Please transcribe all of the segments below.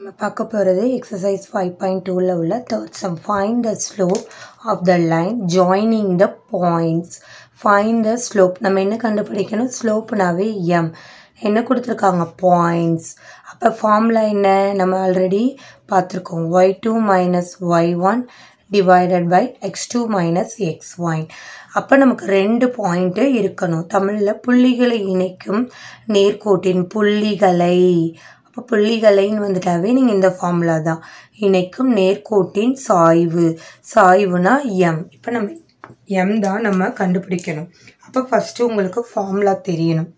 நம்ம பார்க்க போகிறது எக்ஸசைஸ் ஃபைவ் பாயிண்ட் டூவில் உள்ள third sum find the slope of the line joining the points find the slope நம்ம என்ன கண்டுபிடிக்கணும் ஸ்லோப்னாவே எம் என்ன கொடுத்துருக்காங்க பாயிண்ட்ஸ் அப்போ ஃபார்முலா என்ன நம்ம ஆல்ரெடி பார்த்துருக்கோம் y two minus y one divided by x two minus x one அப்போ நமக்கு ரெண்டு பாயிண்ட்டு இருக்கணும் தமிழில் புள்ளிகளை இணைக்கும் நேர்கோட்டின் புள்ளிகளை அப்போ புள்ளிகளைன்னு வந்துட்டாவே நீங்கள் இந்த ஃபார்முலா தான் இணைக்கும் நேர்கோட்டின் சாய்வு சாய்வுனா எம் இப்போ நம்ம எம் தான் நம்ம கண்டுபிடிக்கணும் அப்போ ஃபஸ்ட்டு உங்களுக்கு ஃபார்முலா தெரியணும்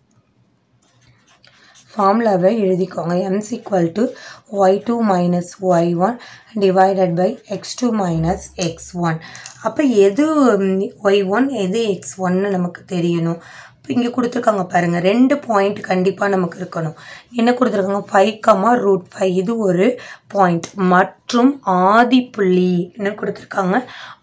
ஃபார்முலாவை எழுதிக்கோங்க m is equal to y two minus y one divided by x two minus x one அப்போ எது ஒய் ஒன் எது எக்ஸ் ஒன்னு நமக்கு தெரியணும் இப்போ இங்கே கொடுத்துருக்காங்க பாருங்கள் ரெண்டு பாயிண்ட் கண்டிப்பாக நமக்கு இருக்கணும் என்ன கொடுத்துருக்காங்க ஃபைவ் கமா ரூட் ஃபைவ் இது ஒரு பாயிண்ட் மற்றும் ஆதி புள்ளி என்ன கொடுத்துருக்காங்க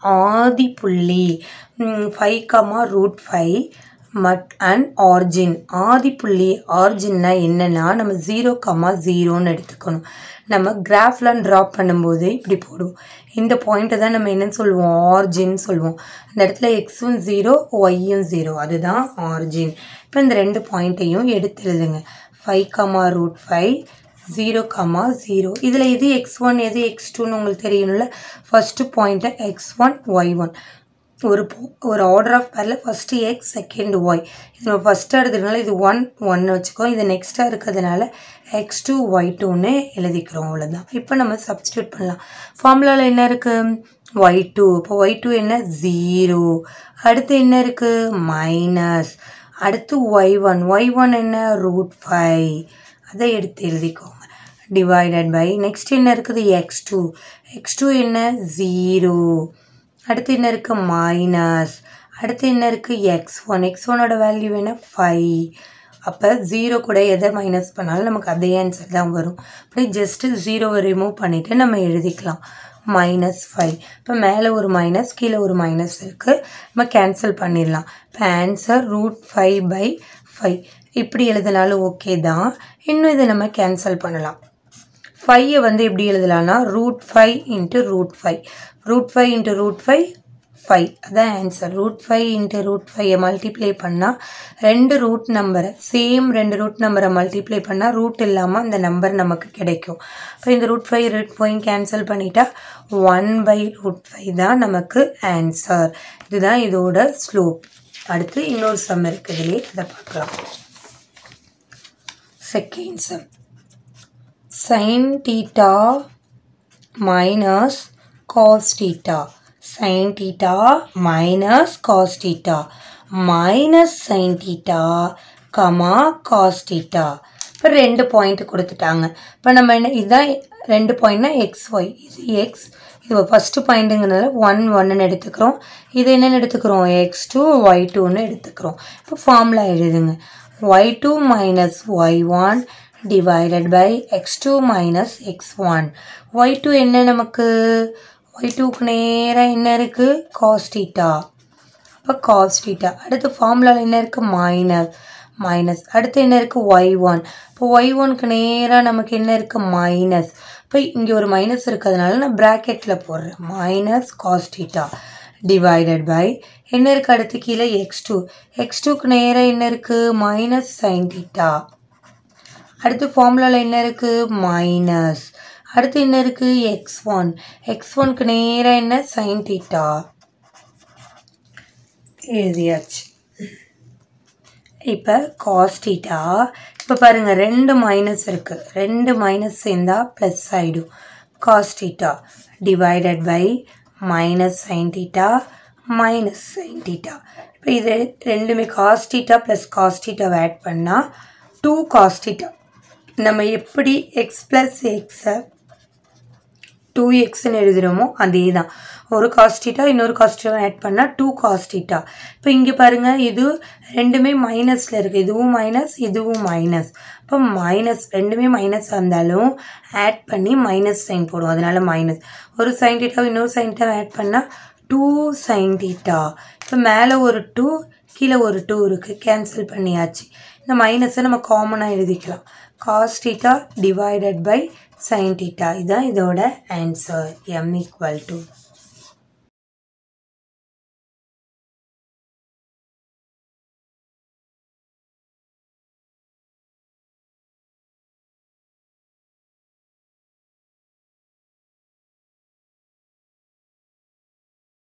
ஆதி புள்ளி ஃபைவ் கமா ரூட் ஃபைவ் மட் அண்ட் ஆர்ஜின் ஆதி புள்ளி ஆர்ஜின்னா என்னென்னா நம்ம ஜீரோ கமா ஜீரோன்னு எடுத்துக்கணும் நம்ம கிராஃப்லாம் ட்ராப் பண்ணும்போது இப்படி போடுவோம் இந்த பாயிண்ட்டை தான் நம்ம என்னன்னு சொல்லுவோம் ஆர்ஜின் சொல்லுவோம் அந்த இடத்துல எக்ஸும் ஜீரோ ஒய்யும் ஜீரோ அதுதான் ஆர்ஜின் இப்போ இந்த ரெண்டு பாயிண்ட்டையும் எடுத்து எழுதுங்க five comma root five zero comma zero இதில் எது எக்ஸ் ஒன் எது எக்ஸ் டூன்னு உங்களுக்கு தெரியணும்ல ஃபஸ்ட்டு பாயிண்ட்டை எக்ஸ் ஒன் ஒய் ஒன் ஒரு ஒரு ஆர்டர் ஆஃப் பேரில் ஃபஸ்ட்டு எக்ஸ் செகண்ட் ஒய் இது நம்ம ஃபஸ்ட்டாக எடுத்துக்கிறதுனால இது ஒன் ஒன்னு வச்சுக்கோ இது நெக்ஸ்ட்டாக இருக்கிறதுனால எக்ஸ் டூ ஒய் டூன்னு எழுதிக்கிறோம் அவ்வளோதான் இப்போ நம்ம சப்ஸ்டியூட் பண்ணலாம் ஃபார்முலாவில் என்ன இருக்குது ஒய் டூ இப்போ ஒய் டூ என்ன ஜீரோ அடுத்து என்ன இருக்குது மைனஸ் அடுத்து ஒய் ஒன் ஒய் ஒன் என்ன ரூட் ஃபைவ் அதை எடுத்து எழுதிக்கோங்க டிவைடட் பை நெக்ஸ்ட் என்ன இருக்குது எக்ஸ் டூ எக்ஸ் டூ என்ன ஜீரோ அடுத்து என்ன இருக்குது மைனஸ் அடுத்து என்ன இருக்குது எக்ஸ் ஒன் எக்ஸ் ஒனோட வேல்யூ என்ன ஃபைவ் அப்போ ஜீரோ கூட எதை மைனஸ் பண்ணாலும் நமக்கு அதே ஆன்சர் தான் வரும் அப்படியே ஜஸ்ட்டு ஜீரோவை ரிமூவ் பண்ணிவிட்டு நம்ம எழுதிக்கலாம் மைனஸ் ஃபைவ் இப்போ மேலே ஒரு மைனஸ் கீழே ஒரு மைனஸ் இருக்குது நம்ம கேன்சல் பண்ணிடலாம் இப்போ answer root five by five இப்படி எழுதினாலும் ஓகே தான் இன்னும் இதை நம்ம கேன்சல் பண்ணலாம் ஃபைவை வந்து எப்படி எழுதலாம்னா root five into root five root five into root five five அதான் answer root five into root ஃபைவை மல்டிப்ளை பண்ணால் ரெண்டு ரூட் நம்பரை சேம் ரெண்டு ரூட் நம்பரை மல்டிப்ளை பண்ணால் ரூட் இல்லாமல் அந்த நம்பர் நமக்கு கிடைக்கும் இப்போ இந்த root five root five cancel பண்ணிட்டா ஒன் பை ரூட் ஃபைவ் தான் நமக்கு ஆன்சர் இதுதான் இதோட ஸ்லோப் அடுத்து இன்னொரு சம் இருக்குது இதுலேயே அதை பார்க்கலாம் second sum sin theta minus cos theta sin theta minus cos theta minus sin theta comma cos theta இப்போ ரெண்டு பாயிண்ட் கொடுத்துட்டாங்க இப்போ நம்ம என்ன இதுதான் ரெண்டு பாயிண்ட்னா எக்ஸ் ஒய் இது எக்ஸ் இது ஃபஸ்ட்டு பாயிண்ட்டுங்கிறனால ஒன் ஒன்னு எடுத்துக்கிறோம் இது என்னென்னு எடுத்துக்கிறோம் எக்ஸ் டூ ஒய் டூன்னு எடுத்துக்கிறோம் இப்போ ஃபார்முலா எழுதுங்க y two minus y one divided by x2 minus x1 y2 என்ன நமக்கு y2க்கு நேராக என்ன இருக்குது cos theta அப்போ cos theta அடுத்து ஃபார்முலாவில் என்ன இருக்குது மைனஸ் மைனஸ் அடுத்து என்ன இருக்குது ஒய் ஒன் இப்போ ஒய் ஒன்க்கு நேராக நமக்கு என்ன இருக்குது மைனஸ் இப்போ இங்கே ஒரு மைனஸ் இருக்கிறதுனால நான் ப்ராக்கெட்டில் போடுறேன் minus cos theta divided by என்ன இருக்குது அடுத்து கீழே எக்ஸ் டூ எக்ஸ் டூக்கு நேராக என்ன இருக்குது மைனஸ் சைன் theta அடுத்து ஃபார்முலாவில் என்ன இருக்குது மைனஸ் அடுத்து என்ன இருக்குது எக்ஸ் ஒன் எக்ஸ் ஒன்க்கு நேராக என்ன சைன் தீட்டா எழுதியாச்சு இப்போ காஸ் தீட்டா இப்போ பாருங்கள் ரெண்டு மைனஸ் இருக்குது ரெண்டு மைனஸ் சேர்ந்தால் ப்ளஸ் ஆகிடும் cos theta divided by minus sin theta minus sin theta இப்போ இது ரெண்டுமே காஸ் தீட்டா ப்ளஸ் காஸ் தீட்டாவை ஆட் பண்ணால் டூ காஸ் தீட்டா நம்ம எப்படி எக்ஸ் ப்ளஸ் எக்ஸை டூ எக்ஸ்ன்னு எழுதுகிறோமோ அதே தான் ஒரு காஸ்டிட்டா இன்னொரு காஸ்டிட்டா ஆட் பண்ணால் டூ காஸ்டிட்டா இப்போ இங்கே பாருங்கள் இது ரெண்டுமே மைனஸில் இருக்குது இதுவும் மைனஸ் இதுவும் மைனஸ் இப்போ மைனஸ் ரெண்டுமே மைனஸ் இருந்தாலும் ஆட் பண்ணி மைனஸ் சைன் போடும் அதனால மைனஸ் ஒரு சைன் டீட்டா இன்னொரு சைன் டீட்டா ஆட் பண்ணால் டூ சைன் டீட்டா இப்போ மேலே ஒரு டூ கீழே ஒரு டூ இருக்குது கேன்சல் பண்ணியாச்சு இந்த மைனஸை நம்ம காமனாக எழுதிக்கலாம் cos theta divided by sine theta இதுதான் இதோட ஆன்சர் எம் ஈக்குவல் டு